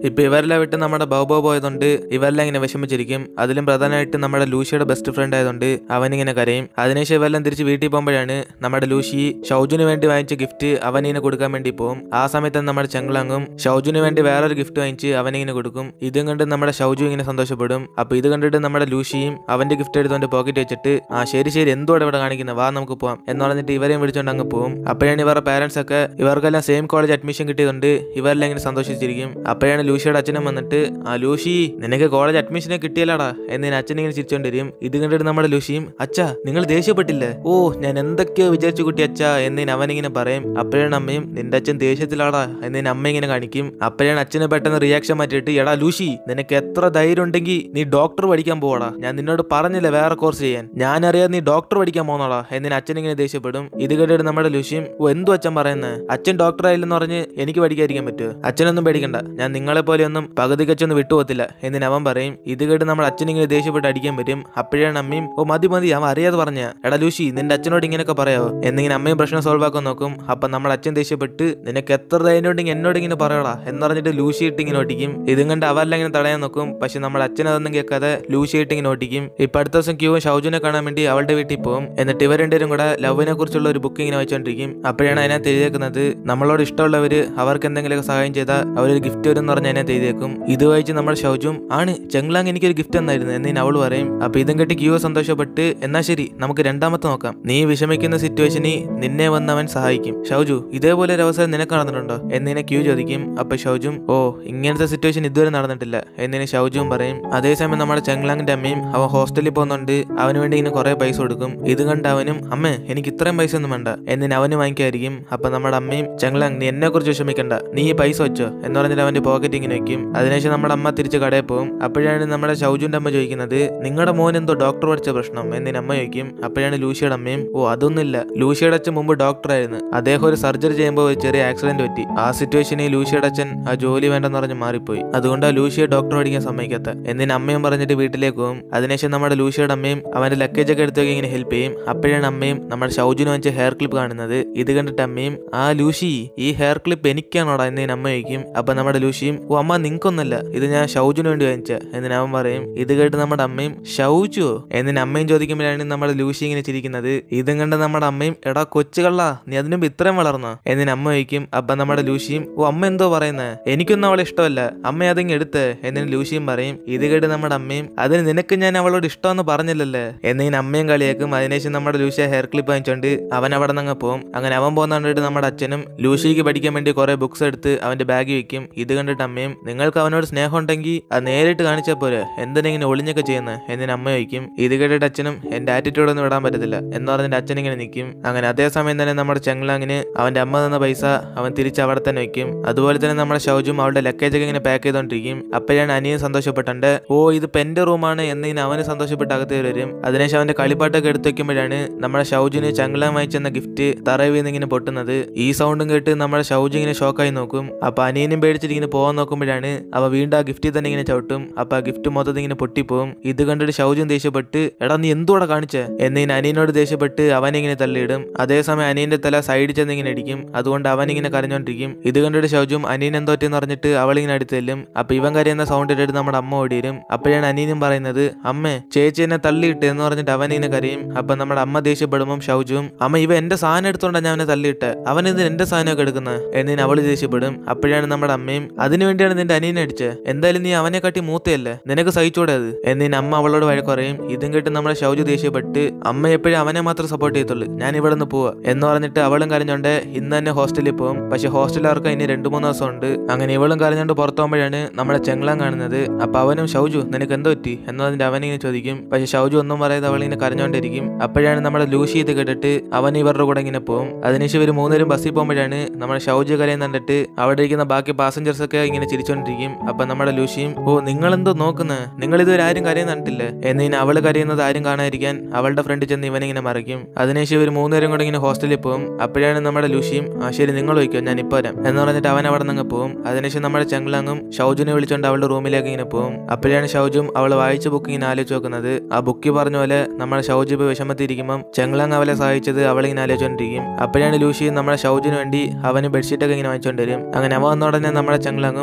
ഇപ്പൊ ഇവരെല്ലാം വിട്ട് നമ്മുടെ ബൗബോ പോയതുകൊണ്ട് ഇവരെല്ലാം ഇങ്ങനെ വിഷമിച്ചിരിക്കും അതിലും പ്രധാനമായിട്ട് നമ്മുടെ ലൂഷിയുടെ ബെസ്റ്റ് ഫ്രണ്ട് ആയതുകൊണ്ട് അവനിങ്ങനെ കരയും അതിനുശേഷം ഇവരെല്ലാം തിരിച്ച് വീട്ടിൽ പോകുമ്പോഴാണ് നമ്മുടെ ലൂഷി ഷൗജുന് വേണ്ടി വാങ്ങിച്ച ഗിഫ്റ്റ് അവനിങ്ങനെ കൊടുക്കാൻ വേണ്ടി പോകും ആ സമയത്ത് നമ്മുടെ ചെങ്കളങ്ങും ഷൗജുന് വേണ്ടി വേറൊരു ഗിഫ്റ്റ് വാങ്ങിച്ച് അവനിങ്ങനെ കൊടുക്കും ഇതും കണ്ട് നമ്മുടെ ഷൗജു ഇങ്ങനെ സന്തോഷപ്പെടും അപ്പൊ ഇത് കണ്ടിട്ട് നമ്മുടെ ലൂഷിയും അവന്റെ ഗിഫ്റ്റ് എടുത്തോണ്ട് പോക്കറ്റ് വെച്ചിട്ട് ആ ശരി ശരി എന്തോടെ ഇവിടെ കാണിക്കുന്നത് വാ നമുക്ക് പോവാം എന്ന് പറഞ്ഞിട്ട് ഇവരെയും വിളിച്ചോണ്ട് അങ്ങ് പോകും അപ്പോഴാണ് ഇവരുടെ പാരന്റ്സ് ഒക്കെ ഇവർക്കെല്ലാം സെയിം കോളേജ് അഡ്മിഷൻ കിട്ടിയതുകൊണ്ട് ഇവരെല്ലാം ഇങ്ങനെ സന്തോഷിച്ചിരിക്കും അപ്പോഴാണ് ലൂഷിയുടെ അച്ഛനും വന്നിട്ട് ആ ലൂഷി നിനക്ക് കോളേജ് അഡ്മിഷനെ കിട്ടിയല്ലാടാ എന്നതിന് അച്ഛൻ ഇങ്ങനെ ചിരിച്ചോണ്ടിരിക്കും ഇത് കണ്ടിട്ട് നമ്മുടെ ലൂഷിയും അച്ഛാ നിങ്ങൾ ദേഷ്യപ്പെട്ടില്ലേ ഓ ഞാൻ എന്തൊക്കെയോ വിചാരിച്ചു കുട്ടി അച്ഛാ എന്നതിന് അവനിങ്ങനെ പറയും അപ്പോഴാണ് അമ്മയും നിന്റെ അച്ഛൻ ദേഷ്യത്തിലാടാ എന്നതിന് അമ്മ ഇങ്ങനെ കാണിക്കും അപ്പോഴാണ് അച്ഛന് പെട്ടെന്ന് റിയാക്ഷൻ മാറ്റിയിട്ട് എടാ ലൂഷി നിനക്ക് എത്ര ധൈര്യം ഉണ്ടെങ്കിൽ നീ ഡോക്ടർ പഠിക്കാൻ പോവാടാ ഞാൻ നിന്നോട് പറഞ്ഞില്ല വേറെ കോഴ്സ് ചെയ്യാൻ ഞാൻ അറിയാതെ നീ ഡോക്ടർ പഠിക്കാൻ പോകുന്നോടാ എന്നതിന് അച്ഛൻ ഇങ്ങനെ ദേഷ്യപ്പെടും ഇത് കേട്ടിട്ട് നമ്മുടെ ലൂഷിയും ഓ എന്തു അച്ഛൻ പറയുന്നത് അച്ഛൻ ഡോക്ടർ ആയില്ലെന്ന് പറഞ്ഞ് എനിക്ക് പഠിക്കാതിരിക്കാൻ പറ്റുമോ അച്ഛനൊന്നും പേടിക്കണ്ട ഞാൻ നിങ്ങളെ പോലെയൊന്നും പകുതി കച്ചൊന്നും വിട്ടുപോകത്തില്ല എന്നിന് അവൻ പറയും ഇത് കേട്ട് നമ്മുടെ അച്ഛൻ ഇങ്ങനെ ദേഷ്യപ്പെട്ട് അടിക്കാൻ പറ്റും അപ്പോഴാണ് അമ്മയും ഓ മതി മതി അവൻ അറിയാതെ പറഞ്ഞ എടാ ലൂഷി നിന്റെ അച്ഛനോട് ഇങ്ങനെയൊക്കെ പറയാവോ എന്നിങ്ങനെ അമ്മയും പ്രശ്നം സോൾവ് ആക്കാൻ നോക്കും അപ്പൊ നമ്മുടെ അച്ഛൻ ദേഷ്യപ്പെട്ട് നിനക്ക് എത്ര ധൈര്യം ഉണ്ടെങ്കിൽ എന്നോട് ഇങ്ങനെ പറയടാ എന്ന് പറഞ്ഞിട്ട് ലൂഷി ഇട്ട് ഇങ്ങനെ ഒട്ടിക്കും ഇതും കണ്ട് അവരെല്ലാം ഇങ്ങനെ തടയാൻ നോക്കും പക്ഷെ നമ്മുടെ അച്ഛൻ അതൊന്നും കേൾക്കാതെ ലൂഷി ഇട്ട് ഇങ്ങനെ ഒട്ടിക്കും ഇപ്പൊ അടുത്ത ദിവസം ക്യൂവും ഷൗജുനെ കാണാൻ വേണ്ടി അവളുടെ വീട്ടിൽ പോകും എന്നിട്ട് ഇവർ രണ്ടുപേരും കൂടെ ലവിനെ കുറിച്ചുള്ള ഒരു ബുക്ക് ഇങ്ങനെ വെച്ചോണ്ടിരിക്കും അപ്പോഴാണ് അതിനകത്ത് എഴുതിയേക്കുന്നത് നമ്മളോട് ഇഷ്ടമുള്ളവര് അവർക്ക് എന്തെങ്കിലുമൊക്കെ സഹായം ചെയ്താൽ അവരൊരു ഗിഫ്റ്റ് വരും എന്ന് പറഞ്ഞ് അതിനകത്ത് എഴുതിയേക്കും ഇത് വായിച്ച് നമ്മുടെ ഷൗജും ആണ് ചെങ്ലാങ് എനിക്കൊരു ഗിഫ്റ്റ് തന്നായിരുന്നു എന്നതിന് അവൾ പറയും അപ്പൊ ഇതും കെട്ടി ക്യൂ സന്തോഷപ്പെട്ട് എന്നാ ശരി നമുക്ക് രണ്ടാമത്തെ നോക്കാം നീ വിഷമിക്കുന്ന സിറ്റുവേഷനിൽ നിന്നെ വന്ന് അവൻ സഹായിക്കും ഷൗജു ഇതേപോലെ ഒരു അവസരം നിനക്ക് നടന്നിട്ടുണ്ടോ എന്നിനെ ക്യൂ ചോദിക്കും അപ്പൊ ഷൗജും ഓ ഇങ്ങനത്തെ സിറ്റുവേഷൻ ഇതുവരെ നടന്നിട്ടില്ല എന്നിനെ ഷൗജും പറയും അതേസമയം നമ്മുടെ ചെങ്ലാങ്ങിന്റെ അമ്മയും അവൻ ഹോസ്റ്റലിൽ പോകുന്നുണ്ട് അവന് വേണ്ടി ഇങ്ങനെ കുറെ പൈസ കൊടുക്കും ഇത് കണ്ട് അവനും അമ്മ എനിക്ക് ഇത്രയും പൈസ ഒന്നും വേണ്ട എന്നിന് അവന് വാങ്ങിക്കായിരിക്കും അപ്പൊ നമ്മുടെ അമ്മയും ചെങ്ലാങ് നീ എന്നെ കുറിച്ച് വിഷമിക്കണ്ട നീ ഈ പൈസ വെച്ചോ എന്ന് പറഞ്ഞിട്ട് അവന്റെ പോക്കറ്റ് ഇങ്ങനെ വെക്കും അതിനുശേഷം നമ്മുടെ അമ്മ തിരിച്ച് കടയിൽ പോകും അപ്പോഴാണ് നമ്മുടെ ഷൗജുന്റെ അമ്മ ചോദിക്കുന്നത് നിങ്ങളുടെ മോൻ എന്തോ ഡോക്ടർ പഠിച്ച പ്രശ്നം എന്നിന് അമ്മ ചോദിക്കും അപ്പോഴാണ് ലൂഷിയുടെ അമ്മയും ഓ അതൊന്നുമില്ല ലൂഷിയുടെ അച്ഛൻ മുമ്പ് ഡോക്ടറായിരുന്നു അദ്ദേഹം ഒരു സർജറി ചെയ്യുമ്പോൾ ഒരു ചെറിയ ആക്സിഡന്റ് പറ്റി ആ സിറ്റുവേഷനിൽ ലൂഷിയുടെ അച്ഛൻ ആ ജോലി വേണ്ടെന്ന് പറഞ്ഞ് മാറിപ്പോയി അതുകൊണ്ട് ആ ലൂഷിയെ ഡോക്ടർ പഠിക്കാൻ സമ്മതിക്കാത്ത എന്നിന് അമ്മയും പറഞ്ഞിട്ട് വീട്ടിലേക്ക് പോകും അതിനുശേഷം നമ്മുടെ ലൂഷിയുടെ അമ്മയും അവന്റെ ലഗേജ് ഒക്കെ എടുത്തൊക്കെ ഇങ്ങനെ ഹെൽപ്പ് ചെയ്യും അപ്പോഴാണ് അമ്മയും നമ്മുടെ ഷൗജിന് വാങ്ങിച്ച ഹെയർ ക്ലിപ്പ് കാണുന്നത് ഇത് കണ്ടിട്ട് അമ്മയും ആ ലൂഷി ഈ ഹെയർ ക്ലിപ്പ് എനിക്കാണോടാ എന്നതിന് അമ്മ ചോദിക്കും അപ്പൊ നമ്മുടെ ലൂഷിയും ഓ അമ്മ നിങ്ങൾക്കൊന്നല്ല ഇത് ഞാൻ ഷൗജിന് വേണ്ടി വാങ്ങിച്ച എന്നിന് അവൻ പറയും ഇത് കേട്ട് നമ്മുടെ അമ്മയും ഷൗജുവോ എന്നിന് അമ്മയും ചോദിക്കുമ്പോഴാണ് നമ്മുടെ ലൂഷി ഇങ്ങനെ ചിരിക്കുന്നത് ഇതും കണ്ട് നമ്മുടെ അമ്മയും എടാ കൊച്ചുകള്ള നീ അതിനു മുമ്പ് ഇത്രയും വളർന്നോ എന്നിന് അമ്മ ചോദിക്കും അപ്പൊ നമ്മുടെ ലൂഷിയും ഓ അമ്മ എന്തോ പറയുന്നത് എനിക്കൊന്നും അവളെ ഇഷ്ടമല്ല അമ്മ അതിങ് എടുത്ത് എന്നിന് ലൂഷിയും പറയും ഇത് കേട്ട് നമ്മുടെ അമ്മയും അതിന് നിനക്ക് ഞാൻ അവളോട് ഇഷ്ടമെന്ന് പറഞ്ഞില്ലല്ലേ എന്നതിന് അമ്മയും കളിയാക്കും അതിനുശേഷം നമ്മുടെ ലൂഷിയ ഹെയർ ക്ലിപ്പ് വാങ്ങിച്ചോണ്ട് അവൻ അവിടെ നിന്ന് പോകും അങ്ങനെ അവൻ പോകുന്ന കണ്ടിട്ട് നമ്മുടെ അച്ഛനും ലൂഷിക്ക് പഠിക്കാൻ വേണ്ടി കുറെ ബുക്സ് എടുത്ത് അവന്റെ ബാഗിൽ വെക്കും ഇത് കണ്ടിട്ട് അമ്മയും നിങ്ങൾക്ക് അവനോട് സ്നേഹം ഉണ്ടെങ്കിൽ അത് നേരിട്ട് കാണിച്ചാൽ പോരെ എന്തിനാ ഇങ്ങനെ ഒളിഞ്ഞൊക്കെ ചെയ്യുന്നത് എന്നിന് അമ്മ ചോദിക്കും ഇത് കേട്ടിട്ട് അച്ഛനും എന്റെ ആറ്റിറ്റ്യൂഡ് ഒന്നും വിടാൻ പറ്റത്തില്ല എന്ന് പറഞ്ഞിട്ട് അച്ഛൻ ഇങ്ങനെ നിൽക്കും അങ്ങനെ അതേ സമയം തന്നെ നമ്മുടെ ചെങ്ലാങ്ങിന് അവന്റെ അമ്മ തന്ന പൈസ അവൻ തിരിച്ച് അവിടെ തന്നെ വെക്കും അതുപോലെ തന്നെ നമ്മുടെ ഷൗജും അവളുടെ ലക്കേജ് ഒക്കെ ഇങ്ങനെ പാക്ക് ചെയ്തോണ്ടിരിക്കും അപ്പോഴാണ് അനിയൻ സന്തോഷപ്പെട്ടുണ്ട് ഓ ഇത് പെന്റെ റൂമാണ് എന്നിങ്ങനെ അവന് സന്തോഷപ്പെട്ട് അകത്ത് വരും അതിനുശേഷം അവന്റെ കളിപ്പാട്ടൊക്കെ എടുത്ത് വെക്കുമ്പോഴാണ് നമ്മുടെ ഷൗജിന് ചങ്ലാങ് വായിച്ചെന്ന ഗിഫ്റ്റ് തറവിൽ നിന്ന് ഇങ്ങനെ പൊട്ടുന്നത് ഈ സൗണ്ടും കേട്ട് നമ്മുടെ ഷൗജ് ഇങ്ങനെ ഷോക്കായി നോക്കും അപ്പൊ അനിയനും പേടിച്ചിട്ട് ഇങ്ങനെ പോകാൻ നോക്കുമ്പോഴാണ് അവ വീണ്ടും ആ ഗിഫ്റ്റിൽ തന്നെ ഇങ്ങനെ ചവിട്ടും അപ്പൊ ആ ഗിഫ്റ്റ് മൊത്തത്തിൽ ഇങ്ങനെ പൊട്ടിപ്പോവും ഇത് കണ്ടിട്ട് ഷൗജും ദേഷ്യപ്പെട്ട് എടാ നീ എന്തുകൂടെ കാണിച്ചേ എന്നതിന് അനിയനോട് ദേഷ്യപ്പെട്ട് അവനിങ്ങനെ തള്ളിയിടും അതേസമയം അനിയന്റെ തല സൈഡിൽ ചെന്ന് ഇങ്ങനെ ഇടിക്കും അതുകൊണ്ട് അവൻ ഇങ്ങനെ കരഞ്ഞോണ്ടിരിക്കും ഇത് കണ്ടിട്ട് ഷൗജും അനിയൻ എന്തോറ്റെന്ന് പറഞ്ഞിട്ട് അവളിങ്ങനെ അടുത്ത് ചെല്ലും അപ്പൊ ഇവൻ കരയുന്ന സൗണ്ട് ഇട്ടിട്ട് നമ്മുടെ അമ്മ ഓടിയിരും അപ്പോഴാണ് അനിയനും പറയുന്നത് അമ്മേ ചേച്ചി എന്നെ തള്ളിയിട്ട് എന്ന് പറഞ്ഞിട്ട് അവൻ ഇങ്ങനെ കരയും അപ്പൊ നമ്മുടെ അമ്മ ദേഷ്യപ്പെടുമ്പോൾ ഷൗജും അമ്മ ഇവ എന്റെ സാധനം എടുത്തോണ്ടാ ഞാൻ അവനെ തള്ളിയിട്ട് അവൻ ഇത് എന്റെ സാധനമൊക്കെ എടുക്കുന്നത് എന്നിന് അവള് ദേഷ്യപ്പെടും അപ്പോഴാണ് നമ്മുടെ അമ്മയും അതിനു വേണ്ടിയാണ് നിന്റെ അനിയനെ അടിച്ചത് എന്തായാലും നീ അവനെ കാട്ടി മൂത്തയല്ലേ നിനക്ക് സഹിച്ചൂടെ അത് എന്നിന് അമ്മ അവളോട് വഴക്ക് പറയും ഇതും കേട്ട് നമ്മുടെ ഷൗജു ദേഷ്യപ്പെട്ട് അമ്മ എപ്പോഴും അവനെ മാത്രം സപ്പോർട്ട് ചെയ്യത്തുള്ളൂ ഞാൻ ഇവിടെ നിന്ന് പോവാ എന്ന് പറഞ്ഞിട്ട് അവളും കരഞ്ഞോണ്ട് ഇന്ന് തന്നെ ഹോസ്റ്റലിൽ പോകും പക്ഷെ ഹോസ്റ്റലുകാർക്ക് ഇനി രണ്ടു മൂന്ന് ദിവസം ഉണ്ട് അങ്ങനെ ഇവളും കരഞ്ഞോണ്ട് പുറത്തു പോകുമ്പോഴാണ് നമ്മുടെ ചെങ്ലാൻ കാണുന്നത് അപ്പൊ അവനും ഷൗജു നിനക്ക് എന്തോ പറ്റി എന്നതിന്റെ അവനിങ്ങനെ ചോദിക്കും പക്ഷെ ഷൗജു ഒന്നും പറയാതെ അവളിങ്ങനെ കരഞ്ഞോണ്ടിരിക്കും അപ്പോഴാണ് നമ്മുടെ ലൂഷി ഇത് കേട്ടിട്ട് അവൻ ഇവരുടെ കൂടെ ഇങ്ങനെ പോകും അതിനുശേഷം ഇവർ മൂന്നുപേരും ബസ്സിൽ പോകുമ്പോഴാണ് നമ്മുടെ ഷൗജു കരയും കണ്ടിട്ട് അവിടെ ഇരിക്കുന്ന ബാക്കി പാസഞ്ചേഴ്സ് ഒക്കെ ഇങ്ങനെ ചിരിച്ചോണ്ടിരിക്കും അപ്പൊ നമ്മുടെ ലൂഷിയും ഓ നിങ്ങൾ എന്തോ നോക്കുന്നത് നിങ്ങൾ ഇതുവരെ ആരും കരയുന്ന കണ്ടില്ലേ എന്നതിന് അവള് കരയുന്നത് ആരും കാണാതിരിക്കാൻ അവളുടെ ഫ്രണ്ട് ചെന്ന് ഇവനിങ്ങനെ മറിക്കും അതിനുശേഷം ഇവർ മൂന്നുപേരും കൂടെ ഇങ്ങനെ ഹോസ്റ്റലിൽ പോകും അപ്പോഴാണ് നമ്മുടെ ലൂഷിയും ആ ശരി നിങ്ങൾ വയ്ക്കോ ഞാൻ ഇപ്പൊ വരാം എന്ന് പറഞ്ഞിട്ട് അവൻ അവിടെ നിന്ന് പോകും അതിനുശേഷം നമ്മുടെ ചെങ്ലാങ്ങും ഷൗജുനെ വിളിച്ചോണ്ട് അവളുടെ റൂമിലേക്ക് ഇങ്ങനെ പോകും അപ്പോഴാണ് ഷൗജും അവൾ വായിച്ച ബുക്ക് ഇങ്ങനെ ആലോചിച്ച് നോക്കുന്നത് ആ ബുക്ക് പറഞ്ഞ പോലെ നമ്മുടെ ഷൗജ് ഇപ്പൊ വിഷമത്തിരിക്കുമ്പോൾ ചെങ്ലാങ് അവളെ സഹായിച്ചത് അവളിങ്ങനെ ആലോചിച്ചോണ്ടിരിക്കും അപ്പോഴാണ് ലൂഷി നമ്മുടെ ഷൗജിന് വേണ്ടി അവന് ബെഡ്ഷീറ്റ് ഒക്കെ ഇങ്ങനെ വാങ്ങിച്ചോണ്ട് വരും അങ്ങനെ അവ വന്ന ഉടനെ നമ്മുടെ ചെങ്ലാങ്ങും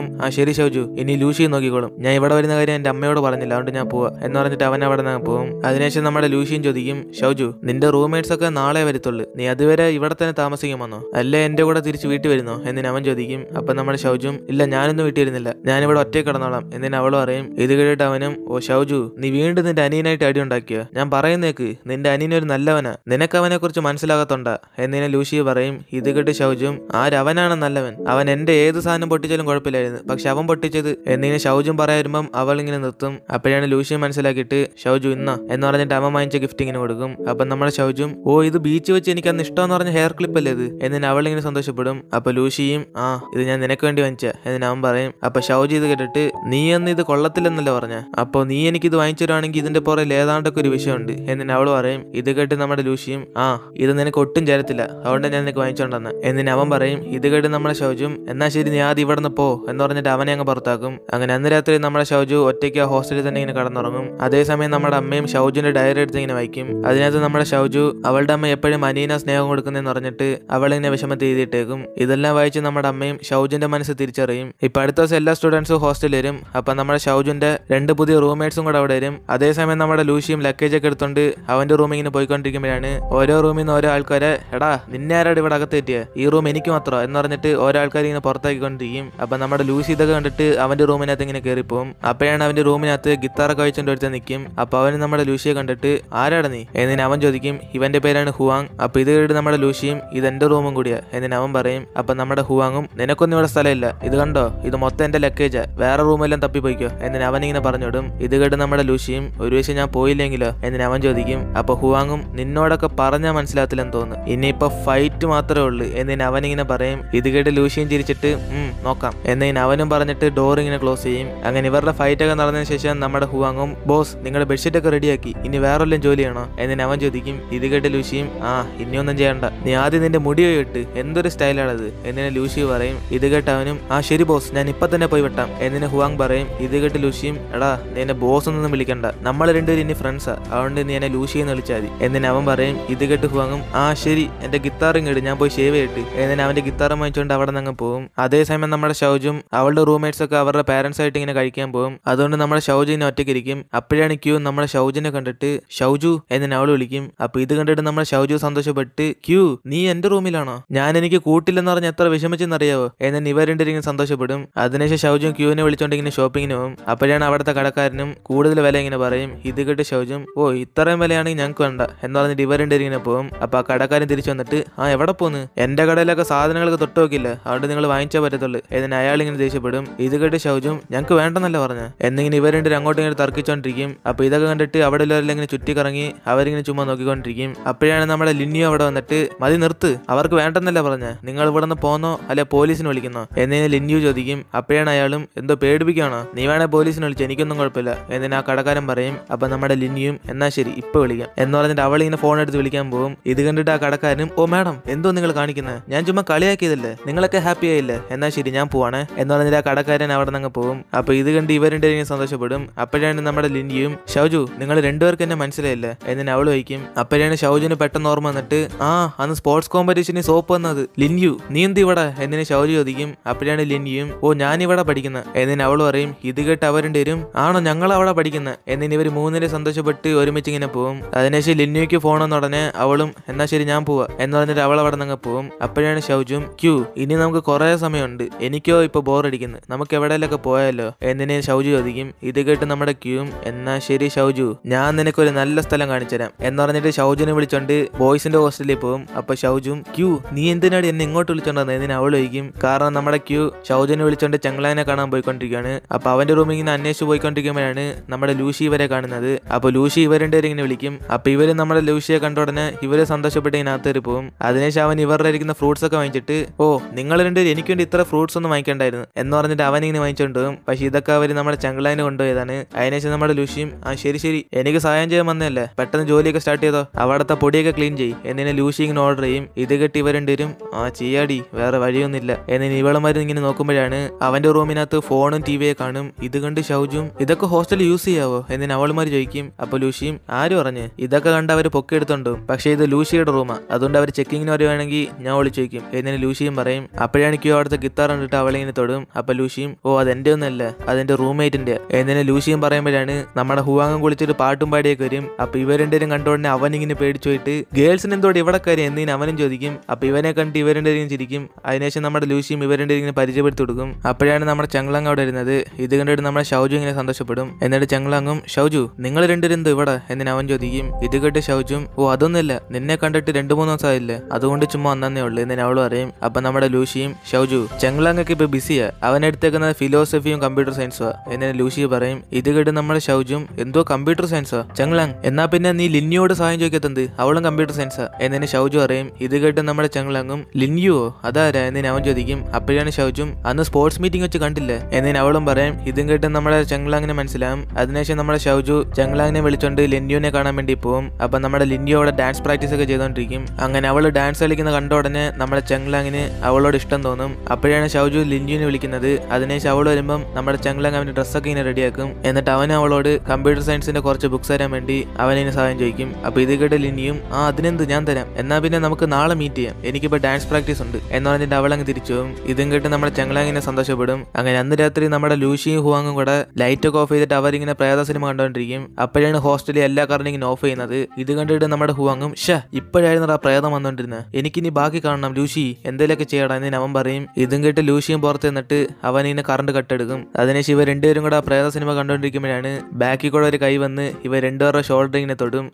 ഹുവാങ്ങും ആ ശരി ഷൗജു ഇനി ലൂഷി നോക്കിക്കോളും ഞാൻ ഇവിടെ വരുന്ന കാര്യം എന്റെ അമ്മയോട് പറഞ്ഞില്ല അതുകൊണ്ട് ഞാൻ പോവാ എന്ന് പറഞ്ഞിട്ട് അവൻ അവിടെ നിന്ന് പോകും അതിനുശേഷം നമ്മുടെ ലൂഷിയും ചോദിക്കും ഷൗജു നിന്റെ റൂംമേറ്റ്സ് ഒക്കെ നാളെ വരത്തുള്ളൂ നീ അതുവരെ ഇവിടെ തന്നെ താമസിക്കുമെന്നോ അല്ലേ എന്റെ കൂടെ തിരിച്ച് വീട്ടിൽ വരുന്നോ എന്നിന് അവൻ ചോദിക്കും അപ്പൊ നമ്മുടെ ഷൗജും ഇല്ല ഞാനൊന്നും വീട്ടിൽ വരുന്നില്ല ഞാനിവിടെ ഒറ്റയ്ക്ക് കിടന്നോളാം എന്നിന് അവൾ പറയും ഇത് കേട്ടിട്ട് അവനും ഓ ഷൗജു നീ വീണ്ടും നിന്റെ അനിയനായിട്ട് അടി ഉണ്ടാക്കിയോ ഞാൻ പറയുന്നേക്ക് നിന്റെ അനിയൻ ഒരു നല്ലവനാ നിനക്ക് അവനെ കുറിച്ച് മനസ്സിലാകത്തുണ്ടാ എന്നിനെ ലൂഷി പറയും ഇത് കേട്ട് ഷൗജും ആരവനാണ് നല്ലവൻ അവൻ എന്റെ ഏത് സാധനം പൊട്ടിച്ചാലും കുഴപ്പമില്ലായിരുന്നു പക്ഷെ അവൻ പൊട്ടിച്ചത് എന്നിങ്ങനെ ഷൗജും പറയാറുമ്പം അവൾ ഇങ്ങനെ നിർത്തും അപ്പോഴാണ് ലൂഷിയെ മനസ്സിലാക്കിയിട്ട് ഷൗജു ഇന്ന എന്ന് പറഞ്ഞിട്ട് അവൻ വാങ്ങിച്ച ഗിഫ്റ്റ് ഇങ്ങനെ കൊടുക്കും അപ്പൊ നമ്മുടെ ഷൗജും ഓ ഇത് ബീച്ച് വെച്ച് എനിക്ക് അന്ന് ഇഷ്ടമെന്ന് പറഞ്ഞ ഹെയർ ക്ലിപ്പ് അല്ലേ ഇത് എന്നിന് അവൾ ഇങ്ങനെ സന്തോഷപ്പെടും അപ്പൊ ലൂഷിയും ആ ഇത് ഞാൻ നിനക്ക് വേണ്ടി വാങ്ങിച്ച എന്നിന് അവൻ പറയും അപ്പൊ ഷൗജി ഇത് കേട്ടിട്ട് നീ അന്ന് ഇത് കൊള്ളത്തില്ലെന്നല്ലേ പറഞ്ഞ അപ്പൊ നീ എനിക്ക് ഇത് വാങ്ങിച്ചു തരുവാണെങ്കിൽ ഇതിന്റെ പുറകിൽ ഏതാണ്ടൊക്കെ ഒരു വിഷയമുണ്ട് എന്നിന് അവൾ പറയും ഇത് കേട്ട് നമ്മുടെ ലൂഷിയും ആ ഇത് നിനക്ക് ഒട്ടും ചേരത്തില്ല അതുകൊണ്ട് ഞാൻ നിനക്ക് വാങ്ങിച്ചോണ്ടെന്ന് എന്നിന് അവൻ പറയും ഇത് കേട്ട് നമ്മുടെ ഷൗജും എന്നാ ശരി നീ ആദ്യം ഇവിടെ നിന്ന് പോ എന്ന് പറഞ്ഞിട്ട് അവനെ അങ്ങ് പുറത്താക്കും അങ്ങനെ അന്ന് രാത്രി നമ്മുടെ ഷൗജു ഒറ്റയ്ക്ക് ആ ഹോസ്റ്റലിൽ തന്നെ ഇങ്ങനെ കടന്നുറങ്ങും അതേസമയം നമ്മുടെ അമ്മയും ഷൗജുവിന്റെ ഡയറി എടുത്ത് ഇങ്ങനെ വായിക്കും അതിനകത്ത് നമ്മുടെ ഷൗജു അവളുടെ അമ്മ എപ്പോഴും അനീന സ്നേഹം കൊടുക്കുന്നതെന്ന് പറഞ്ഞിട്ട് അവളിങ്ങനെ വിഷമത്തെ എഴുതിയിട്ടേക്കും ഇതെല്ലാം വായിച്ച് നമ്മുടെ അമ്മയും ഷൗജുന്റെ മനസ്സ് തിരിച്ചറിയും ഇപ്പൊ അടുത്ത ദിവസം എല്ലാ സ്റ്റുഡൻസും ഹോസ്റ്റലിൽ വരും അപ്പൊ നമ്മുടെ ഷൗജുന്റെ രണ്ട് പുതിയ റൂംമേറ്റ്സും കൂടെ അവിടെ വരും അതേസമയം നമ്മുടെ ലൂഷിയും ലക്കേജ് ഒക്കെ എടുത്തോണ്ട് അവന്റെ റൂമിൽ ഇങ്ങനെ പോയിക്കൊണ്ടിരിക്കുമ്പോഴാണ് ഓരോ റൂമിൽ നിന്ന് ഓരോ ആൾക്കാരെ എടാ നിന്നെ ആരാട് ഇവിടെ അകത്ത് എത്തിയ ഈ റൂം എനിക്ക് മാത്രം എന്ന് പറഞ്ഞിട്ട് ഓരോ ആൾക്കാർ ഇങ്ങനെ പുറത്താക്കിക്കൊണ്ടിരിക്കും അപ്പൊ നമ്മുടെ ലൂസി ഇതൊക്കെ കണ്ടിട്ട് അവന്റെ റൂമിനകത്ത് ഇങ്ങനെ കയറിപ്പോവും അപ്പോഴാണ് അവന്റെ റൂമിനകത്ത് ഗിത്താറൊക്കെ വെച്ചോണ്ട് ഒരുത്തൻ നിൽക്കും അപ്പൊ അവന് നമ്മുടെ ലൂഷിയെ കണ്ടിട്ട് ആരാടാ നീ എന്നിന് അവൻ ചോദിക്കും ഇവന്റെ പേരാണ് ഹുവാങ് അപ്പൊ ഇത് കേട്ട് നമ്മുടെ ലൂഷിയും ഇത് എന്റെ റൂമും കൂടിയാ എന്നിന് അവൻ പറയും അപ്പൊ നമ്മുടെ ഹുവാങ്ങും നിനക്കൊന്നും ഇവിടെ സ്ഥലമില്ല ഇത് കണ്ടോ ഇത് മൊത്തം എന്റെ ലക്കേജാ വേറെ റൂമെല്ലാം തപ്പിപ്പോയിക്കോ എന്നിന് അവൻ ഇങ്ങനെ പറഞ്ഞോടും ഇത് കേട്ട് നമ്മുടെ ലൂഷിയും ഒരു വശം ഞാൻ പോയില്ലെങ്കിലോ എന്നിന് അവൻ ചോദിക്കും അപ്പൊ ഹുവാങ്ങും നിന്നോടൊക്കെ പറഞ്ഞാൽ മനസ്സിലാത്തില്ലെന്ന് തോന്നുന്നു ഇനിയിപ്പോ ഫൈറ്റ് മാത്രമേ ഉള്ളൂ എന്നിന് അവനിങ്ങനെ പറയും ഇത് കേട്ട് ലൂഷിയും ചിരിച്ചിട്ട് ഉം നോക്കാം എന്നതിന് അവനും പറഞ്ഞിട്ട് ഡോർ ഇങ്ങനെ ക്ലോസ് ചെയ്യും അങ്ങനെ ഇവരുടെ ഫൈറ്റ് ഒക്കെ നടന്നതിന് ശേഷം നമ്മുടെ ഹുവാങ്ങും ബോസ് നിങ്ങളുടെ ബെഡ്ഷീറ്റ് ഒക്കെ റെഡിയാക്കി ഇനി വേറെ വല്ലതും ജോലി ചെയ്യണോ എന്നിന് അവൻ ചോദിക്കും ഇത് കേട്ട് ലൂഷിയും ആ ഇനിയൊന്നും ചെയ്യണ്ട നീ ആദ്യം നിന്റെ മുടി ഇട്ട് എന്തൊരു സ്റ്റൈലാണത് എന്നിന് ലൂഷി പറയും ഇത് കേട്ട് അവനും ആ ശരി ബോസ് ഞാൻ ഇപ്പൊ തന്നെ പോയി വെട്ടാം എന്നിന് ഹുവാങ് പറയും ഇത് കേട്ട് ലൂഷിയും എടാ നീ എന്നെ ബോസ് ഒന്നും വിളിക്കണ്ട നമ്മൾ രണ്ടുപേരും ഇനി ഫ്രണ്ട്സാ അതുകൊണ്ട് നീ എന്നെ ലൂഷി എന്ന് വിളിച്ചാൽ മതി എന്നിന് അവൻ പറയും ഇത് കേട്ട് ഹുവാങ്ങും ആ ശരി എന്റെ ഗിത്താറും കേട്ട് ഞാൻ പോയി ഷേവ് ചെയ്തിട്ട് എന്നിന് അവന്റെ ഗിത്താറും വാങ്ങിച്ചുകൊണ്ട് അവിടെ നിന്ന് പോകും അതേസമയം നമ്മുടെ ഷൗജും അവളുടെ റൂംമേറ്റ്സ് ഒക്കെ അവരുടെ പാരന്റ്സ് ആയിട്ട് ഇങ്ങനെ കഴിക്കാൻ പോകും അതുകൊണ്ട് നമ്മുടെ ഷൗജു ഇങ്ങനെ ഒറ്റയ്ക്ക് ഇരിക്കും അപ്പോഴാണ് ക്യൂ നമ്മുടെ ഷൗജിനെ കണ്ടിട്ട് ഷൗജു എന്നിന് അവൾ വിളിക്കും അപ്പൊ ഇത് കണ്ടിട്ട് നമ്മുടെ ഷൗജു സന്തോഷപ്പെട്ട് ക്യൂ നീ എന്റെ റൂമിലാണോ ഞാൻ എനിക്ക് കൂട്ടില്ലെന്ന് പറഞ്ഞ് എത്ര വിഷമിച്ചെന്നറിയാവോ എന്നിന് ഇവർ രണ്ടിരിക്കും സന്തോഷപ്പെടും അതിനുശേഷം ഷൗജും ക്യൂവിനെ വിളിച്ചോണ്ട് ഇങ്ങനെ ഷോപ്പിങ്ങിന് പോകും അപ്പോഴാണ് അവിടുത്തെ കടക്കാരനും കൂടുതൽ വില ഇങ്ങനെ പറയും ഇത് കേട്ട് ഷൗജും ഓ ഇത്രയും വിലയാണെങ്കിൽ ഞങ്ങൾക്ക് വേണ്ട എന്ന് പറഞ്ഞിട്ട് ഇവർ രണ്ടുപേരും ഇങ്ങനെ പോകും അപ്പൊ ആ കടക്കാരൻ തിരിച്ചു വന്നിട്ട് ആ എവിടെ പോന്ന് എന്റെ കടയിലൊക്കെ സാധനങ്ങളൊക്കെ തൊട്ട് നോക്കില്ല അതുകൊണ്ട് നിങ്ങൾ വാങ്ങിച്ചാൽ പറ്റത്തുള്ളൂ എന്നിന് അയാൾ ഇങ്ങനെ ദേഷ്യപ്പെടും ഇത് കേട്ട് ഷൗജും ഞങ്ങൾക്ക് വേണ്ടെന്നല്ല പറഞ്ഞു എന്നിങ്ങനെ ഇവർ രണ്ടും അങ്ങോട്ടും ഇങ്ങനെ തർക്കിച്ചോണ്ടിരിക്കും അപ്പൊ ഇതൊക്കെ കണ്ടിട്ട് അവിടെ ഉള്ളവരെല്ലാം ഇങ്ങനെ ചുറ്റി കറങ്ങി അവരിങ്ങനെ ചുമ്മാ നോക്കിക്കൊണ്ടിരിക്കും അപ്പോഴാണ് നമ്മുടെ ലിന്നിയോ അവിടെ വന്നിട്ട് മതി നിർത്ത് അവർക്ക് വേണ്ടെന്നല്ല പറഞ്ഞ നിങ്ങൾ ഇവിടെ നിന്ന് പോന്നോ അല്ലെ പോലീസിന് വിളിക്കുന്നോ എന്നതിന് ലിന്യു ചോദിക്കും അപ്പോഴാണ് അയാളും എന്തോ പേടിപ്പിക്കുകയാണോ നീ വേണേ പോലീസിന് വിളിച്ചു എനിക്കൊന്നും കുഴപ്പമില്ല എന്നതിന് ആ കടക്കാരൻ പറയും അപ്പൊ നമ്മുടെ ലിന്യയും എന്നാ ശരി ഇപ്പൊ വിളിക്കാം എന്ന് പറഞ്ഞിട്ട് അവൾ ഇങ്ങനെ ഫോൺ എടുത്ത് വിളിക്കാൻ പോകും ഇത് കണ്ടിട്ട് ആ കടക്കാരനും ഓ മാഡം എന്തോ നിങ്ങൾ കാണിക്കുന്നത് ഞാൻ ചുമ്മാ കളിയാക്കിയതല്ലേ നിങ്ങളൊക്കെ ഹാപ്പി ആയില്ലേ എന്നാ ശരി ഞാൻ പോവാണേ എന്ന് പറഞ്ഞിട്ട് ആ കടക്കാരൻ അവിടെ നിന്ന് പോകും അപ്പൊ ഇത് കണ്ട് ഇവരുടെ സന്തോഷപ്പെടും അപ്പോഴാണ് നമ്മുടെ ലിന്യയും ഷൗജു നിങ്ങൾ രണ്ടുപേർക്ക് എന്നെ മനസ്സിലായില്ലേ എന്നിന് അവൾ വയ്ക്കും അപ്പോഴാണ് ഷൗജുന് പെട്ടെന്ന് ഓർമ്മ വന്നിട്ട് ആ അന്ന് സ്പോർട്സ് കോമ്പറ്റീഷന് സോപ്പ് വന്നത് ലിന്യു നീ എന്ത് ഇവിടെ എന്നിന് ഷൗജു ചോദിക്കും അപ്പോഴാണ് ലിന്യയും ഓ ഞാൻ ഇവിടെ പഠിക്കുന്നത് എന്നിന് അവൾ പറയും ഇത് കേട്ട് അവരുടെ വരും ആണോ ഞങ്ങൾ അവിടെ പഠിക്കുന്നത് എന്നിന് ഇവർ മൂന്നിനെ സന്തോഷപ്പെട്ട് ഒരുമിച്ച് ഇങ്ങനെ പോകും അതിനുശേഷം ലിന്യുക്ക് ഫോൺ വന്ന ഉടനെ അവളും എന്നാ ശരി ഞാൻ പോവാ എന്ന് പറഞ്ഞിട്ട് അവൾ അവിടെ നിന്ന് പോകും അപ്പോഴാണ് ഷൗജും ക്യൂ ഇനി നമുക്ക് കുറെ സമയമുണ്ട് എനിക്കോ ഇപ്പൊ ബോറടിക്കുന്നു നമുക്ക് എവിടെയെങ്കിലൊക്കെ പോയാലോ എന്നിനെ ഷൗജു ചോദിക്കും ഇത് കേട്ട് നമ്മുടെ ക്യൂവും എന്നാ ശരി ഷൗജു ഞാൻ നിനക്കൊരു നല്ല സ്ഥലം കാണിച്ചു തരാം എന്ന് പറഞ്ഞിട്ട് ഷൗജുനെ വിളിച്ചോണ്ട് ബോയ്സിന്റെ ഹോസ്റ്റലിൽ പോകും അപ്പൊ ഷൗജും ക്യൂ നീ എന്തിനാടി എന്നെ ഇങ്ങോട്ട് വിളിച്ചോണ്ടെന്ന് എന്നിന് അവൾ ചോദിക്കും കാരണം നമ്മുടെ ക്യൂ ഷൗജുനെ വിളിച്ചോണ്ട് ചെങ്കളാനെ കാണാൻ പോയിക്കൊണ്ടിരിക്കുകയാണ് അപ്പൊ അവന്റെ റൂമിൽ ഇങ്ങനെ അന്വേഷിച്ച് പോയിക്കൊണ്ടിരിക്കുമ്പോഴാണ് നമ്മുടെ ലൂഷി ഇവരെ കാണുന്നത് അപ്പൊ ലൂഷി ഇവരുടെ ഇങ്ങനെ വിളിക്കും അപ്പൊ ഇവര് നമ്മുടെ ലൂഷിയെ കണ്ട ഉടനെ ഇവര് സന്തോഷപ്പെട്ട് ഇതിനകത്ത് കയറി പോകും അതിനുശേഷം അവൻ ഇവരുടെ ഇരിക്കുന്ന ഫ്രൂട്ട്സ് ഒക്കെ വാങ്ങിച്ചിട്ട് ഓ നിങ്ങൾ രണ്ടുപേരും എനിക്ക് വേണ്ടി ഇത്ര ഫ്രൂട്ട്സ് ഒന്നും വാങ്ങിക്കണ്ടായിരുന്നു എന്ന് പറഞ്ഞിട്ട് അവൻ ഇങ്ങനെ വാങ്ങിച്ചോണ്ട് പോകും പക്ഷെ ഇതൊക്കെ അവർ നമ്മുടെ ചെങ്കളാനെ കൊണ്ടുപോയതാണ് അതിനുശേഷം നമ്മുടെ ലൂഷിയും ആ ശരി ശരി എനിക്ക് സഹായം ചെയ്യാൻ വന്നതല്ലേ പെട്ടെന്ന് ജോലിയൊക്കെ സ്റ്റാർട്ട് ചെയ്തോ അവിടുത്തെ പൊടിയൊക്കെ ക്ലീൻ ചെയ്യും എന്നിനെ ലൂഷി ഇങ്ങനെ ഓർഡർ ചെയ്യും ഇത് കെട്ടി ഇവർ രണ്ടുപേരും ആ ചെയ്യാടി വേറെ വഴിയൊന്നുമില്ല എന്നിന് ഇവളുമാരും ഇങ്ങനെ നോക്കുമ്പോഴാണ് അവന്റെ റൂമിനകത്ത് ഫോണും ടി വിയെ കാണും ഇത് കണ്ട് ഷൗജും ഇതൊക്കെ ഹോസ്റ്റലിൽ യൂസ് ചെയ്യാവോ എന്നിന് അവളുമാർ ചോദിക്കും അപ്പൊ ലൂഷിയും ആര് പറഞ്ഞ് ഇതൊക്കെ കണ്ട് അവർ പൊക്കെടുത്തോണ്ടും പക്ഷേ ഇത് ലൂഷിയുടെ റൂമാ അതുകൊണ്ട് അവർ ചെക്കിങ്ങിന് വരുവാണെങ്കിൽ ഞാൻ വിളിച്ചു ചോദിക്കും എന്നിന് ലൂഷിയും പറയും അപ്പോഴാണ് ക്യൂ അവിടുത്തെ ഗിത്താർ കണ്ടിട്ട് അവളെ ഇങ്ങനെ തൊടും പരിചയപ്പെടും അപ്പൊ ലൂഷിയും ഓ അതെന്റെ ഒന്നല്ല അതെന്റെ റൂംമേറ്റിന്റെ എന്നിനെ ലൂഷിയും പറയുമ്പോഴാണ് നമ്മുടെ ഹുവാങ്ങം കുളിച്ചൊരു പാട്ടും പാടിയൊക്കെ വരും അപ്പൊ ഇവർ രണ്ടുപേരും കണ്ടോടനെ അവൻ ഇങ്ങനെ പേടിച്ചു പോയിട്ട് ഗേൾസിന് എന്തോടെ ഇവിടെ കാര്യം എന്നതിന് അവനും ചോദിക്കും അപ്പൊ ഇവനെ കണ്ട് ഇവർ രണ്ടുപേരും ചിരിക്കും അതിനുശേഷം നമ്മുടെ ലൂഷിയും ഇവർ രണ്ടുപേരും ഇങ്ങനെ പരിചയപ്പെടുത്തി കൊടുക്കും അപ്പോഴാണ് നമ്മുടെ ചങ്ങളങ് അവിടെ വരുന്നത് ഇത് കണ്ടിട്ട് നമ്മുടെ ഷൗജു ഇങ്ങനെ സന്തോഷപ്പെടും എന്നിട്ട് ചങ്ങളങ്ങും ഷൗജു നിങ്ങൾ രണ്ടുപേരും എന്തോ ഇവിടെ എന്നിന് അവൻ ചോദിക്കും ഇത് കേട്ട് ഷൗജും ഓ അതൊന്നുമില്ല നിന്നെ കണ്ടിട്ട് രണ്ടു മൂന്ന് ദിവസമായില്ലേ അതുകൊണ്ട് ചുമ്മാ വന്നേ ഉള്ളൂ എന്നിന് അവൾ പറയും അപ്പൊ നമ്മുടെ ലൂഷിയും ഷൗജു ചെങ്ലാങ്ങൊക്കെ ഇപ്പൊ ബിസിയാ അവൻ എടുത്തേക്കുന്നത് ഫിലോസഫിയും കമ്പ്യൂട്ടർ സയൻസും എന്നിന് ലൂഷി പറയും ഇത് കേട്ട് നമ്മുടെ ഷൗജും എന്തോ കമ്പ്യൂട്ടർ സയൻസാ ചെങ്ലാങ് എന്നാ പിന്നെ നീ ലിന്യോട് സഹായം ചോദിക്കത്തെന്ത് അവളും കമ്പ്യൂട്ടർ സയൻസാ എന്നിന് ഷൗജു പറയും ഇത് കേട്ട് നമ്മുടെ ചെങ്ലാങ്ങും ലിന്യുവോ അതാരാ എന്നിന് അവൻ ചോദിക്കും അപ്പോഴാണ് ഷൗജും അന്ന് സ്പോർട്സ് മീറ്റിംഗ് വെച്ച് കണ്ടില്ലേ എന്നിന് അവളും പറയും ഇതും കേട്ട് നമ്മുടെ ചെങ്ലാങ്ങിനെ മനസ്സിലാവും അതിനുശേഷം നമ്മുടെ ഷൗജു ചെങ്ലാങ്ങിനെ വിളിച്ചോണ്ട് ലിന്യുവിനെ കാണാൻ വേണ്ടി പോകും അപ്പൊ നമ്മുടെ ലിന്യു അവിടെ ഡാൻസ് പ്രാക്ടീസ് ഒക്കെ ചെയ്തോണ്ടിരിക്കും അങ്ങനെ അവള് ഡാൻസ് കളിക്കുന്ന കണ്ട ഉടനെ നമ്മുടെ ചെങ്ലാങ്ങിന് അവളോട് ഇഷ്ടം തോന്നും അപ്പോഴാണ് ഷൗജു ലിന്യുവിനെ വിളിക്കുന്നത് അതിനുശേഷം അവൾ വരുമ്പം നമ്മുടെ ചെങ്ലാങ് അവന്റെ ഡ്രസ്സൊക്കെ ഇങ്ങനെ റെഡിയാക്കും എന്നിട്ട് അവൻ അവളോട് കമ്പ്യൂട്ടർ സയൻസിന്റെ കുറച്ച് ബുക്സ് തരാൻ വേണ്ടി അവനെ സഹായം ചോദിക്കും അപ്പൊ ഇത് കേട്ട് ലിനിയും ആ അതിനെന്ത് ഞാൻ തരാം എന്നാ പിന്നെ നമുക്ക് നാളെ മീറ്റ് ചെയ്യാം എനിക്കിപ്പോ ഡാൻസ് പ്രാക്ടീസ് ഉണ്ട് എന്ന് പറഞ്ഞിട്ട് അവൾ അങ്ങ് തിരിച്ചു പോകും ഇതും കേട്ട് നമ്മുടെ ചെങ്ലാങ്ങിനെ സന്തോഷപ്പെടും അങ്ങനെ അന്ന് രാത്രി നമ്മുടെ ലൂഷിയും ഹുവാങ്ങും കൂടെ ലൈറ്റ് ഒക്കെ ഓഫ് ചെയ്തിട്ട് അവരിങ്ങനെ പ്രേത സിനിമ കണ്ടോണ്ടിരിക്കും അപ്പോഴാണ് ഹോസ്റ്റലിൽ എല്ലാ കാരണവും ഇങ്ങനെ ഓഫ് ചെയ്യുന്നത് ഇത് കണ്ടിട്ട് നമ്മുടെ ഹുവാങ്ങും ഷാ ഇപ്പോഴായിരുന്നു ആ പ്രേതം വന്നോണ്ടിരുന്നത് എനിക്കിനി ബാക്കി കാണണം ലൂഷി എന്തേലൊക്കെ ചെയ്യണം എന്ന് അവൻ പറയും ഇതും കേട്ട് ലൂഷിയും പുറത്ത് നിന്നിട്ട് അവൻ ഇങ്ങനെ കറണ്ട് കട്ടെടുക്കും അതിനുശേഷം ഇവർ രണ്ടുപേരും കൂടെ ആ പ്രേത സിനിമ കണ്ടോണ്ടിരിക്കുമ്പോഴാണ് ബാക്കിൽ കൂടെ ഒരു കൈ വന്ന് ഇവർ രണ്ടുപേരുടെ ഷോൾഡർ ഇങ്ങനെ തൊടും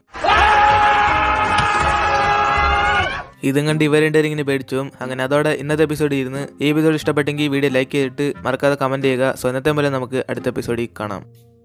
ഇതും കണ്ട് ഇവർ രണ്ടുപേരും ഇങ്ങനെ പേടിച്ചു പോകും. അങ്ങനെ അതോടെ ഇന്നത്തെ എപ്പിസോഡ് ഇരുന്ന് ഈ എപ്പിസോഡ് ഇഷ്ടപ്പെട്ടെങ്കിൽ ഈ വീഡിയോ ലൈക്ക് ചെയ്തിട്ട് മറക്കാതെ കമന്റ് ചെയ്യുക സോ ഇന്നത്തെ പോലെ നമുക്ക് അടുത്ത എപ്പിസോഡിൽ കാണാം